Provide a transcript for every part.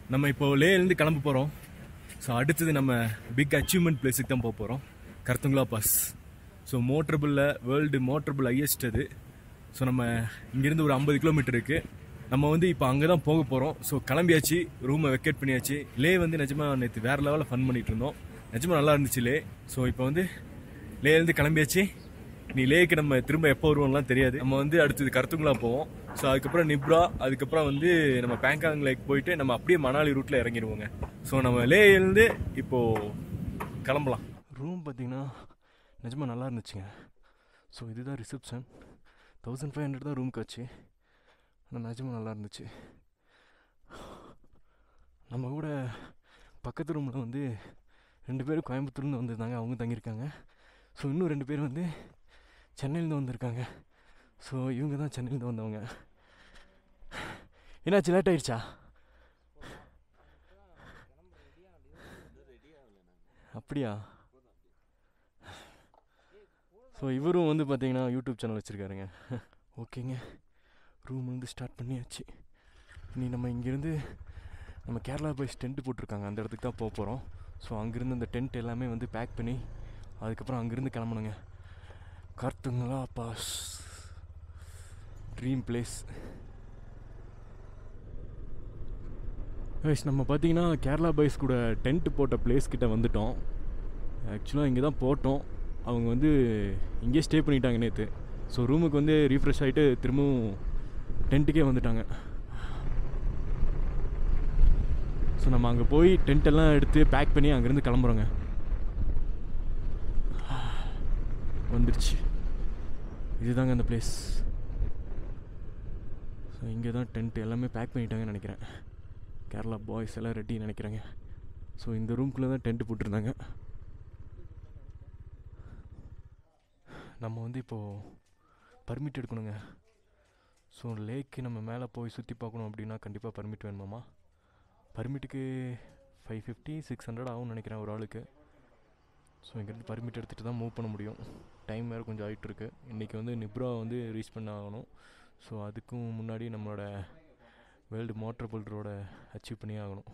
நம்ம இப்போ லேலேருந்து கிளம்ப போகிறோம் ஸோ அடுத்தது நம்ம பிக் அச்சீவ்மெண்ட் பிளேஸுக்கு தான் போக போகிறோம் கர்த்துங்களா பாஸ் ஸோ மோட்டரபுளில் வேர்ல்டு மோட்டரபுள் ஹையஸ்ட் அது ஸோ நம்ம இங்கேருந்து ஒரு ஐம்பது கிலோமீட்டர் இருக்குது நம்ம வந்து இப்போ அங்கே தான் போக போகிறோம் ஸோ கிளம்பியாச்சு ரூமை வெக்கேட் பண்ணியாச்சு லே வந்து நிஜமாக நேற்று வேறு லெவலில் ஃபன் பண்ணிட்டு இருந்தோம் நிஜமாக நல்லா இருந்துச்சு லே ஸோ இப்போ வந்து லேலேருந்து கிளம்பியாச்சு நீ லேக்கு நம்ம திரும்ப எப்போ வருவோம்லாம் தெரியாது நம்ம வந்து அடுத்தது கருத்துங்களா போவோம் ஸோ அதுக்கப்புறம் நிப்ரா அதுக்கப்புறம் வந்து நம்ம பேங்காங் லேக் போயிட்டு நம்ம அப்படியே மணாலி ரூட்டில் இறங்கிடுவோங்க ஸோ நம்ம லேயிலேருந்து இப்போ கிளம்பலாம் ரூம் பார்த்தீங்கன்னா நிஜமாக நல்லா இருந்துச்சுங்க ஸோ இதுதான் ரிசப்ஷன் தௌசண்ட் ஃபைவ் ஹண்ட்ரட் தான் ரூம்க்கு ஆச்சு ஆனால் நிஜமாக நல்லா இருந்துச்சு நம்ம கூட பக்கத்து ரூமில் வந்து ரெண்டு பேரும் கோயம்புத்தூர்லேருந்து வந்திருந்தாங்க அவங்க தங்கியிருக்காங்க ஸோ இன்னும் ரெண்டு பேர் வந்து சென்னையிலேருந்து வந்திருக்காங்க ஸோ இவங்க தான் சென்னையிலேருந்து வந்தவங்க என்னாச்சு லேட் ஆயிடுச்சா அப்படியா ஸோ இவரும் வந்து பார்த்தீங்கன்னா யூடியூப் சேனல் வச்சுருக்காருங்க ஓகேங்க ரூம் வந்து ஸ்டார்ட் பண்ணியாச்சு இனி நம்ம இங்கேருந்து நம்ம கேரளா பாய்ஸ் டென்ட் போட்டிருக்காங்க அந்த இடத்துக்கு தான் போக போகிறோம் ஸோ அங்கேருந்து அந்த டென்ட் எல்லாமே வந்து பேக் பண்ணி அதுக்கப்புறம் அங்கேருந்து கிளம்பணுங்க Khardungla pass dream place guys நம்ம பார்த்தீங்கன்னா கேரளா பாய்ஸ் கூட டென்ட் போட்ட பிளேஸ் கிட்ட வந்துட்டோம் ஆக்சுவலாக இங்கே தான் போட்டோம் அவங்க வந்து இங்கேயே ஸ்டே பண்ணிட்டாங்க நேற்று ஸோ ரூமுக்கு வந்து ரீஃப்ரெஷ் ஆகிட்டு திரும்பவும் டென்ட்டுக்கே வந்துட்டாங்க ஸோ நம்ம அங்கே போய் டென்ட் எல்லாம் எடுத்து பேக் பண்ணி அங்கேருந்து கிளம்புறோங்க வந்துருச்சு இதுதாங்க அந்த பிளேஸ் ஸோ இங்கே தான் டென்ட் எல்லாமே பேக் பண்ணிட்டாங்கன்னு நினைக்கிறேன் கேரளா பாய்ஸ் எல்லாம் ரெடி நினைக்கிறேங்க ஸோ இந்த ரூம்குள்ளே தான் டென்ட் போட்டிருந்தாங்க நம்ம வந்து இப்போது பர்மிட் எடுக்கணுங்க ஸோ லேக்கு நம்ம மேலே போய் சுற்றி பார்க்கணும் அப்படின்னா கண்டிப்பாக பர்மிட் வேணுமாம்மா பர்மிட்டுக்கு ஃபைவ் ஃபிஃப்டி சிக்ஸ் ஹண்ட்ரட் ஆகும்னு நினைக்கிறேன் ஒரு ஆளுக்கு ஸோ இங்கேருந்து பர்மிட் எடுத்துகிட்டு தான் மூவ் பண்ண முடியும் டைம் வேறு கொஞ்சம் ஆகிட்டு இருக்கு இன்றைக்கி வந்து நிப்ரா வந்து ரீச் பண்ண ஆகணும் ஸோ அதுக்கும் முன்னாடி நம்மளோட வேர்ல்டு மோட்டர் ரோட அச்சீவ் பண்ணியே ஆகணும்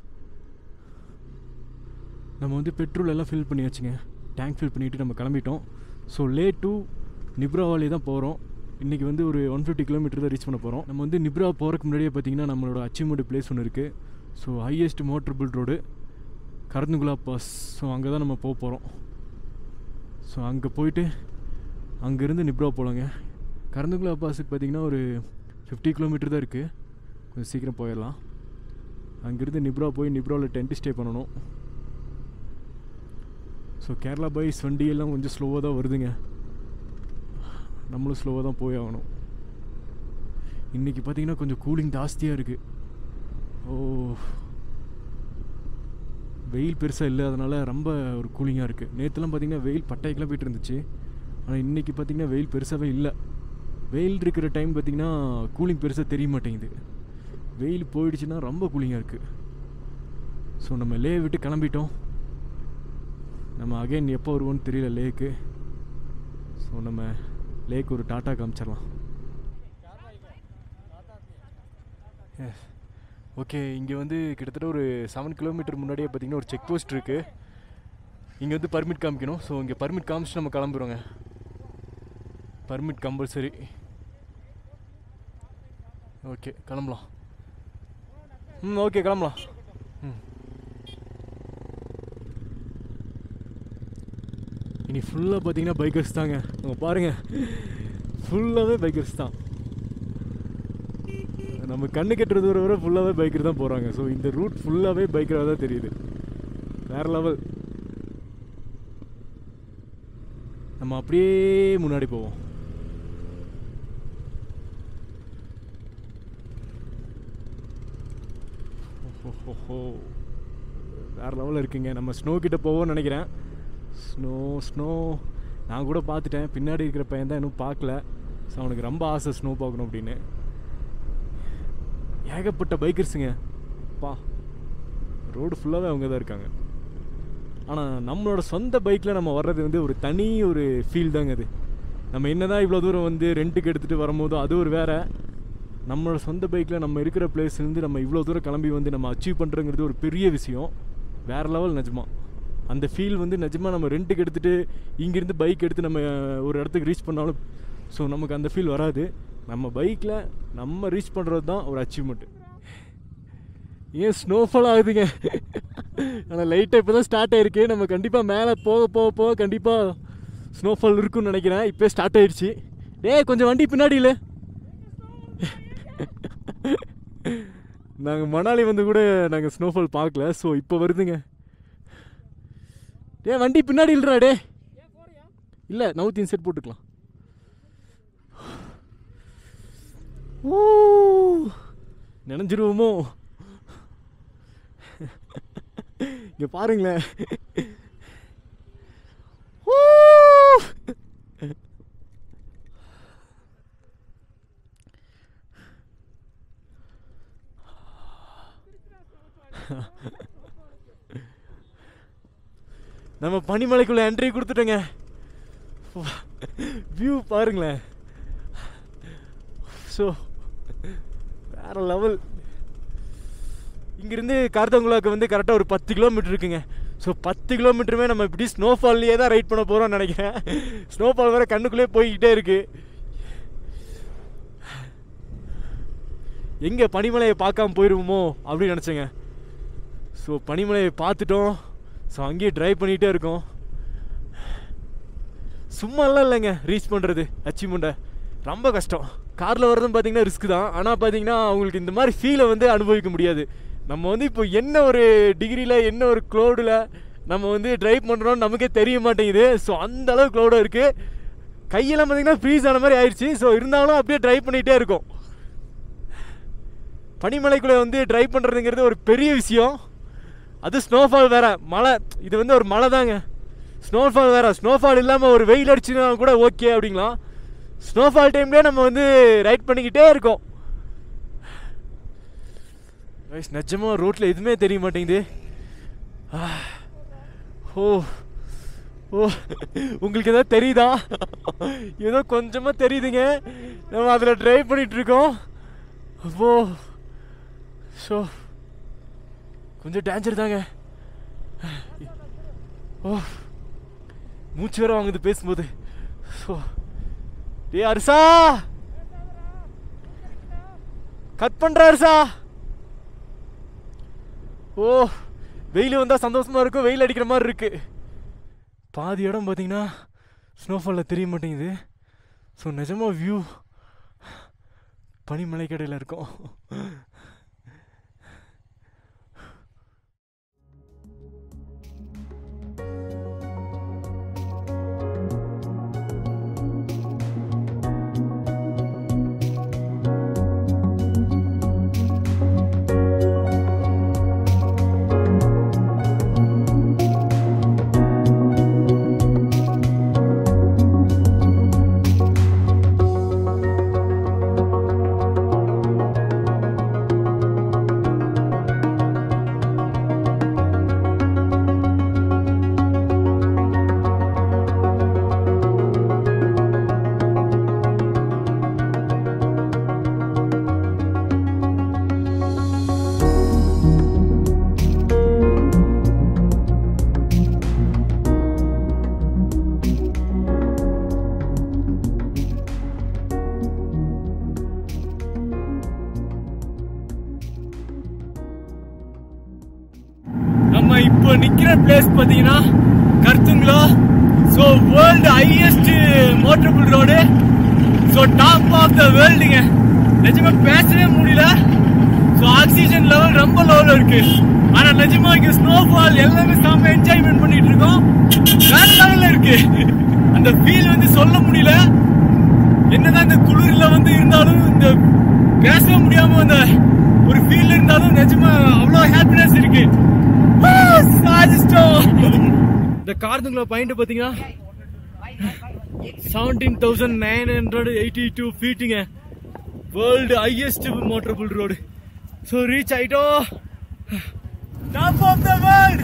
நம்ம வந்து பெட்ரோல் எல்லாம் ஃபில் பண்ணியாச்சுங்க டேங்க் ஃபில் பண்ணிவிட்டு நம்ம கிளம்பிட்டோம் ஸோ லே டு நிப்ராவாலே தான் போகிறோம் இன்றைக்கி வந்து ஒரு ஒன் ஃபிஃப்டி கிலோமீட்டர் தான் ரீச் பண்ண போகிறோம் நம்ம வந்து நிப்ரா போகிறதுக்கு முன்னாடியே பார்த்தீங்கன்னா நம்மளோட அச்சீவ்மெண்ட் பிளேஸ் ஒன்று இருக்குது so highest motor road Khardungla pass so அங்கே தான் நம்ம போக போகிறோம் ஸோ அங்கே போயிட்டு அங்கேருந்து நிப்ரா போகலாங்க கரந்துகுலா பாஸுக்கு பார்த்தீங்கன்னா ஒரு ஃபிஃப்டி கிலோமீட்டர் தான் இருக்குது கொஞ்சம் சீக்கிரம் போயிடலாம் அங்கேருந்து நிப்ரா போய் நிப்ராவில் டென்ட் ஸ்டே பண்ணணும் ஸோ கேரளா பைஸ் வண்டியெல்லாம் கொஞ்சம் ஸ்லோவாக தான் வருதுங்க நம்மளும் ஸ்லோவாக தான் போய் ஆகணும் இன்றைக்கி பார்த்தீங்கன்னா கொஞ்சம் கூலிங் ஜாஸ்தியாக இருக்குது ஓ வெயில் பெருசாக இல்லை அதனால் ரொம்ப ஒரு கூலிங்காக இருக்குது நேற்றுலாம் பார்த்தீங்கன்னா வெயில் பட்டாய்க்கெலாம் போயிட்டு இருந்துச்சு ஆனால் இன்றைக்கி பார்த்தீங்கன்னா வெயில் பெருசாகவே இல்லை வெயில் இருக்கிற டைம் பார்த்தீங்கன்னா கூலிங் பெருசாக தெரிய மாட்டேங்குது வெயில் போயிடுச்சுன்னா ரொம்ப கூலிங்காக இருக்குது ஸோ நம்ம லே விட்டு கிளம்பிட்டோம் நம்ம அகைன் எப்போ வருவோன்னு தெரியல லேக்கு ஸோ நம்ம லேக் ஒரு டாட்டா காமிச்சிடலாம் ஓகே இங்கே வந்து கிட்டத்தட்ட ஒரு செவன் கிலோமீட்டர் முன்னாடியே பார்த்தீங்கன்னா ஒரு செக் போஸ்ட் இருக்குது இங்கே வந்து பர்மிட் காமிக்கணும் ஸோ இங்கே பர்மிட் காமிச்சு நம்ம கிளம்புறோங்க பர்மிட் கம்பல்சரி ஓகே கிளம்பலாம் ம் ஓகே கிளம்பலாம் ம் இனி ஃபுல்லாக பார்த்தீங்கன்னா பைக்கர்ஸ் தாங்க அங்கே பாருங்கள் ஃபுல்லாகவே பைக்கர்ஸ் தான் நம்ம கண்ணு கட்டுறது வர வர ஃபுல்லாகவே பைக்கர் தான் போகிறாங்க ஸோ இந்த ரூட் ஃபுல்லாகவே பைக்கராக தான் தெரியுது வேற லெவல் நம்ம அப்படியே முன்னாடி போவோம் ஓஹோ வேறு லெவலில் இருக்குங்க நம்ம ஸ்னோ கிட்ட போவோம்னு நினைக்கிறேன் ஸ்னோ ஸ்னோ நான் கூட பார்த்துட்டேன் பின்னாடி இருக்கிற பையன் தான் இன்னும் பார்க்கல ஸோ அவனுக்கு ரொம்ப ஆசை ஸ்னோ பார்க்கணும் அப்படின்னு ஏகப்பட்ட பைக்கர்ஸுங்க பா ரோடு ஃபுல்லாகவே அவங்க தான் இருக்காங்க ஆனால் நம்மளோட சொந்த பைக்கில் நம்ம வர்றது வந்து ஒரு தனி ஒரு ஃபீல் தாங்க அது நம்ம என்ன தான் இவ்வளோ தூரம் வந்து ரெண்ட்டுக்கு எடுத்துகிட்டு வரும்போது அது ஒரு வேற நம்மளோட சொந்த பைக்கில் நம்ம இருக்கிற பிளேஸ்லேருந்து நம்ம இவ்வளோ தூரம் கிளம்பி வந்து நம்ம அச்சீவ் பண்ணுறங்கிறது ஒரு பெரிய விஷயம் வேறு லெவல் நிஜமா அந்த ஃபீல் வந்து நிஜமாக நம்ம ரெண்ட்டுக்கு எடுத்துகிட்டு இங்கேருந்து பைக் எடுத்து நம்ம ஒரு இடத்துக்கு ரீச் பண்ணாலும் ஸோ நமக்கு அந்த ஃபீல் வராது நம்ம பைக்கில் நம்ம ரீச் பண்ணுறது தான் ஒரு அச்சீவ்மெண்ட்டு ஏன் ஸ்னோஃபால் ஆகுதுங்க ஆனால் லைட்டாக இப்போ தான் ஸ்டார்ட் ஆயிருக்கு நம்ம கண்டிப்பாக மேலே போக போக போக கண்டிப்பாக ஸ்னோஃபால் இருக்குன்னு நினைக்கிறேன் இப்போ ஸ்டார்ட் ஆயிடுச்சு டேய் கொஞ்சம் வண்டி பின்னாடி இல்லை நாங்கள் மணாலி வந்து கூட நாங்கள் ஸ்னோஃபால் பார்க்கல ஸோ இப்போ வருதுங்க டே வண்டி பின்னாடி இல்லைடா டே இல்லை நவுத்தி செட் போட்டுக்கலாம் ஊ நினைஞ்சிருவோமோ இங்க பாருங்களேன் ஊ! நம்ம பனிமலைக்குள்ள என்ட்ரி கொடுத்துட்டோங்க வியூ பாருங்களேன் ஸோ வேற லெவல் இங்கிருந்து கார்த்தங்குளாக்கு வந்து கரெக்டாக ஒரு பத்து கிலோமீட்டர் இருக்குங்க ஸோ பத்து கிலோமீட்டருமே நம்ம இப்படி ஸ்னோஃபால்லையே தான் ரைட் பண்ண போகிறோம்னு நினைக்கிறேன் ஸ்னோஃபால் வேறு கண்ணுக்குள்ளே போய்கிட்டே இருக்கு எங்கே பனிமலையை பார்க்காம போயிடுவோமோ அப்படின்னு நினச்சேங்க ஸோ பனிமலையை பார்த்துட்டோம் ஸோ அங்கேயே ட்ரைவ் பண்ணிகிட்டே இருக்கோம் சும்மாலாம் இல்லைங்க ரீச் பண்ணுறது அச்சீவ்மெண்ட்டை ரொம்ப கஷ்டம் காரில் வரதும் பார்த்தீங்கன்னா ரிஸ்க் தான் ஆனால் பார்த்தீங்கன்னா அவங்களுக்கு இந்த மாதிரி ஃபீலை வந்து அனுபவிக்க முடியாது நம்ம வந்து இப்போ என்ன ஒரு டிகிரியில் என்ன ஒரு க்ளோடில் நம்ம வந்து ட்ரைவ் பண்ணுறோம்னு நமக்கே தெரிய மாட்டேங்குது ஸோ அந்த அளவு க்ளோடாக இருக்குது கையெல்லாம் பார்த்தீங்கன்னா ஃப்ரீஸ் ஆன மாதிரி ஆயிடுச்சு ஸோ இருந்தாலும் அப்படியே ட்ரைவ் பண்ணிகிட்டே இருக்கும் பனிமலைக்குள்ளே வந்து ட்ரைவ் பண்ணுறதுங்கிறது ஒரு பெரிய விஷயம் அது ஸ்னோஃபால் வேற மழை இது வந்து ஒரு மழை தாங்க ஸ்னோஃபால் வேற ஸ்னோஃபால் இல்லாமல் ஒரு வெயில் அடிச்சுன்னா கூட ஓகே அப்படிங்களாம் ஸ்னோஃபால் டைம்லேயே நம்ம வந்து ரைட் பண்ணிக்கிட்டே இருக்கோம் ரைஸ் நிஜமாக ரோட்டில் எதுவுமே தெரிய மாட்டேங்குது ஆ. ஓ ஓ உங்களுக்கு எதாவது தெரியுதா ஏதோ கொஞ்சமாக தெரியுதுங்க நம்ம அதில் ட்ரைவ் பண்ணிட்டு இருக்கோம் ஓ ஸோ கொஞ்சம் டேஞ்சர் தாங்க ஓ மூச்சு வேற வாங்குது பேசும்போது ஸோ டே அரிசா கட் பண்ற அரிசா ஓ வெயில் வந்தால் சந்தோஷமா இருக்கும் வெயில் அடிக்கிற மாதிரி இருக்கு பாதி இடம் பார்த்தீங்கன்னா ஸ்னோஃபாலில் தெரிய மாட்டேங்குது ஸோ நிஜமா வியூ பனிமலைக்கடையில் இருக்கும் நம்ம இப்போ நிக்கிற பிளேஸ் பாத்தீங்கன்னா Khardungla so world highest motorable road so top of the வேர்ல்டுங்க நிஜமா பேசவே முடியல ஸோ ஆக்சிஜன் லெவல் ரொம்ப லெவலில் இருக்கு ஆனா நிஜமா இங்க ஸ்னோஃபால் எல்லாமே செம்ம என்ஜாய்மெண்ட் பண்ணிட்டு இருக்கோம் வேற லெவல்ல இருக்கு அந்த ஃபீல் வந்து சொல்ல முடியல என்னதான் இந்த குளிர்ல வந்து இருந்தாலும் இந்த பேசவே முடியாம அந்த ஒரு ஃபீல் இருந்தாலும் நிஜமா அவ்வளோ ஹாப்பினஸ் இருக்கு ஆ, சாதிச்சிட்டோம் இந்த கார்துங்களா பாயிண்ட் பாத்தீங்கன்னா seventeen thousand nine hundred eighty two ஃபீட்டுங்க world highest motorable road so reach ஆயிட்டோம் டாப் ஆஃப் த வேர்ல்ட்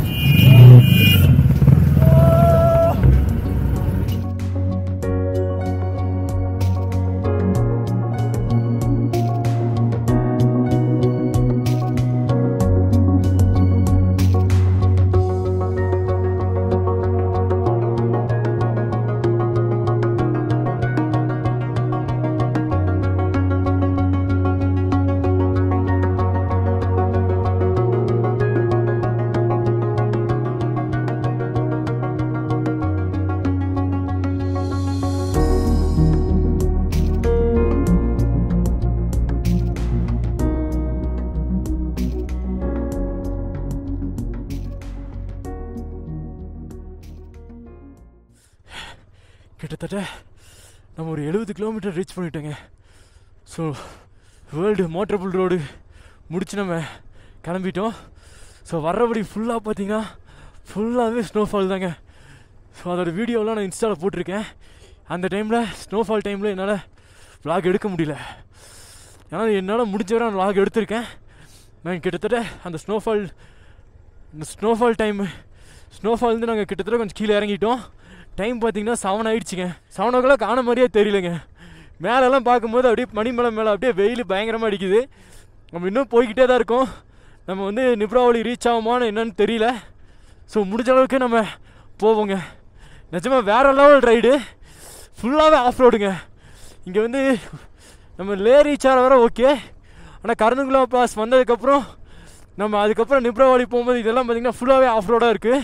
கிட்டத்தட்ட நம்ம ஒரு எழுபது கிலோமீட்டர் ரீச் பண்ணிட்டோங்க ஸோ வேர்ல்டு மோட்டரபுள் ரோடு முடிச்சு நம்ம கிளம்பிட்டோம் ஸோ வர்றபடி ஃபுல்லாக பார்த்தீங்கன்னா ஃபுல்லாகவே ஸ்னோஃபால் தாங்க ஸோ அதோட வீடியோலாம் நான் இன்ஸ்டாவில் போட்டிருக்கேன் அந்த டைமில் ஸ்னோஃபால் டைமில் என்னால் vlog எடுக்க முடியல ஏன்னா என்னால் முடிஞ்ச வரை நான் vlog எடுத்திருக்கேன் நான் கிட்டத்தட்ட அந்த ஸ்னோஃபால் இந்த ஸ்னோஃபால் டைம் ஸ்னோஃபால்ந்து நாங்கள் கிட்டத்தட்ட கொஞ்சம் கீழே இறங்கிட்டோம் டைம் பார்த்தீங்கன்னா செவன் ஆயிடுச்சுங்க செவன் ஓ கிளாக் ஆன மாதிரியே தெரியலங்க மேலெல்லாம் பார்க்கும்போது அப்படியே மணிமலை மேலே அப்படியே வெயில் பயங்கரமாக அடிக்குது நம்ம இன்னும் போய்கிட்டே தான் இருக்கோம் நம்ம வந்து நிப்ராவளி ரீச் ஆகுமான்னு என்னன்னு தெரியல ஸோ முடிஞ்ச அளவுக்கு நம்ம போவோங்க நிஜமாக வேற லெவல் ரைடு ஃபுல்லாகவே ஆஃப் ரோடுங்க இங்கே வந்து நம்ம லே ரீச் ஆகிற வர ஓகே ஆனால் கருணுங்குளா பாஸ் வந்ததுக்கப்புறம் நம்ம அதுக்கப்புறம் நிப்ராவளி போகும்போது இதெல்லாம் பார்த்தீங்கன்னா ஃபுல்லாகவே ஆஃப் ரோடாக இருக்குது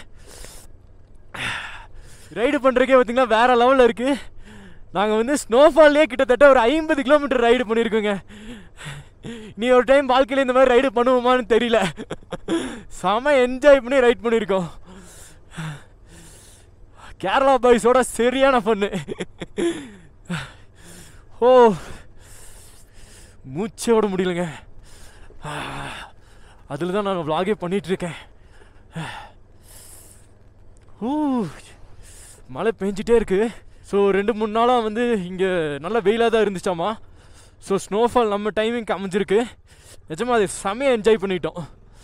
ரைடு பண்ணுறக்கே பார்த்தீங்கன்னா வேறு லெவலில் இருக்குது நாங்கள் வந்து ஸ்னோஃபால்லே கிட்டத்தட்ட ஒரு ஐம்பது கிலோமீட்டர் ரைடு பண்ணியிருக்கோங்க நீ ஒரு டைம் வாழ்க்கையில் இந்த மாதிரி ரைடு பண்ணுவோமான்னு தெரியல செம என்ஜாய் பண்ணி ரைட் பண்ணியிருக்கோம் கேரளா பாய்ஸோட சரியான பண்ணு ஓ மூச்சே விட முடியலங்க அதில் தான் நான் vlog-ஏ பண்ணிட்டு இருக்கேன் ஊ மழை பெஞ்சிட்டே இருக்கு ஸோ ரெண்டு மூணு நாளாக வந்து இங்கே நல்ல வெயிலாக தான் இருந்துச்சாமா ஸோ ஸ்னோஃபால் நம்ம டைமிங்க்கு அமைஞ்சிருக்கு நிஜமாக அதை செமையாக என்ஜாய் பண்ணிட்டோம்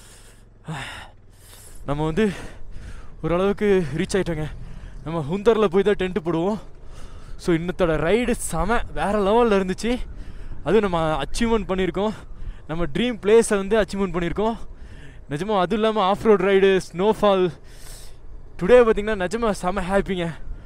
நம்ம வந்து ஓரளவுக்கு ரீச் ஆகிட்டோங்க நம்ம ஹுந்தரில் போய் தான் டென்ட்டு போடுவோம் ஸோ இன்னத்தோட ரைடு செம வேறு லெவலில் இருந்துச்சு அதுவும் நம்ம அச்சீவ்மெண்ட் பண்ணியிருக்கோம் நம்ம ட்ரீம் பிளேஸை வந்து அச்சீவ்மெண்ட் பண்ணியிருக்கோம் நிஜமாக அதுவும் இல்லாமல் off road ride snowfall today பார்த்திங்கன்னா நிஜமாக செம ஹாப்பிங்க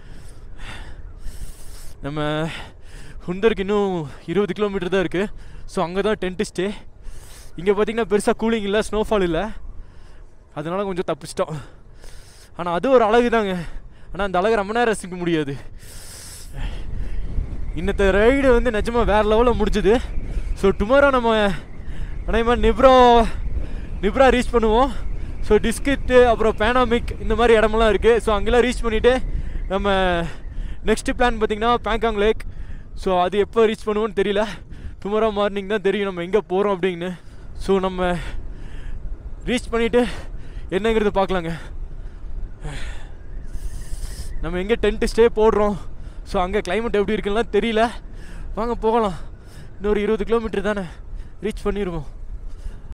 நம்ம ஹுந்தருக்கு இன்னும் இருபது கிலோமீட்டர் தான் இருக்குது ஸோ அங்கே தான் டென்ட்டு ஸ்டே இங்கே பார்த்தீங்கன்னா பெருசாக கூலிங் இல்லை ஸ்னோஃபால் இல்லை அதனால கொஞ்சம் தப்பிச்சிட்டோம் ஆனால் அது ஒரு அழகு தாங்க ஆனால் அந்த அழகு ரொம்ப நேரம் ரசிக்க முடியாது இன்னத்த ரைடு வந்து நிஜமாக வேறு லெவலில் முடிஞ்சுது ஸோ டுமாரோ நம்ம அதே நிப்ரா நிப்ரா ரீச் பண்ணுவோம் ஸோ டிஸ்கிட்டு அப்புறம் பேனாமிக் இந்த மாதிரி இடமெல்லாம் இருக்குது ஸோ அங்கெல்லாம் ரீச் பண்ணிவிட்டு நம்ம நெக்ஸ்ட்டு பிளான் பார்த்திங்கன்னா பேங்காங் லேக் ஸோ அது எப்போ ரீச் பண்ணுவோன்னு தெரியல டுமாரோ மார்னிங் தான் தெரியும் நம்ம எங்கே போகிறோம் அப்படின்னு ஸோ நம்ம ரீச் பண்ணிவிட்டு என்னங்கிறது பார்க்கலாங்க நம்ம எங்கே டென்ட்டு ஸ்டே போடுறோம் ஸோ அங்கே climate எப்படி இருக்குன்னா தெரியல வாங்க போகலாம் இன்னொரு இருபது கிலோமீட்டர் தானே ரீச் பண்ணிடுவோம்